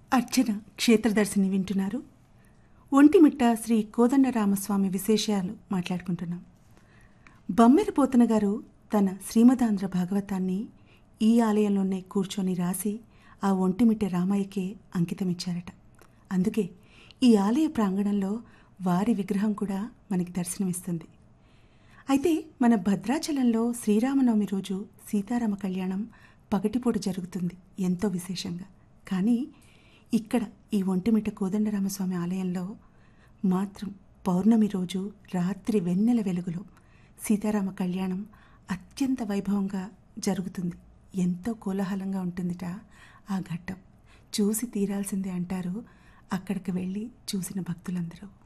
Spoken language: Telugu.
అర్చన క్షేత్రదర్శిని వింటున్నారు ఒంటిమిట్ట శ్రీ కోదండరామస్వామి విశేషాలు మాట్లాడుకుంటున్నాం బమ్మెరపోతన గారు తన శ్రీమదాంధ్ర భాగవతాన్ని ఈ ఆలయంలోనే కూర్చొని రాసి ఆ ఒంటిమిట్ట రామయ్యకే అంకితమిచ్చారట అందుకే ఈ ఆలయ ప్రాంగణంలో వారి విగ్రహం కూడా మనకి దర్శనమిస్తుంది అయితే మన భద్రాచలంలో శ్రీరామనవమి రోజు సీతారామ కళ్యాణం పగటిపూట జరుగుతుంది ఎంతో విశేషంగా కానీ ఇక్కడ ఈ ఒంటిమిట్ట కోదండరామస్వామి ఆలయంలో మాత్రం పౌర్ణమి రోజు రాత్రి వెన్నెల వెలుగులో సీతారామ కళ్యాణం అత్యంత వైభవంగా జరుగుతుంది ఎంతో కోలాహలంగా ఉంటుందిట ఆ ఘట్టం చూసి తీరాల్సిందే అంటారు అక్కడికి వెళ్ళి చూసిన భక్తులందరూ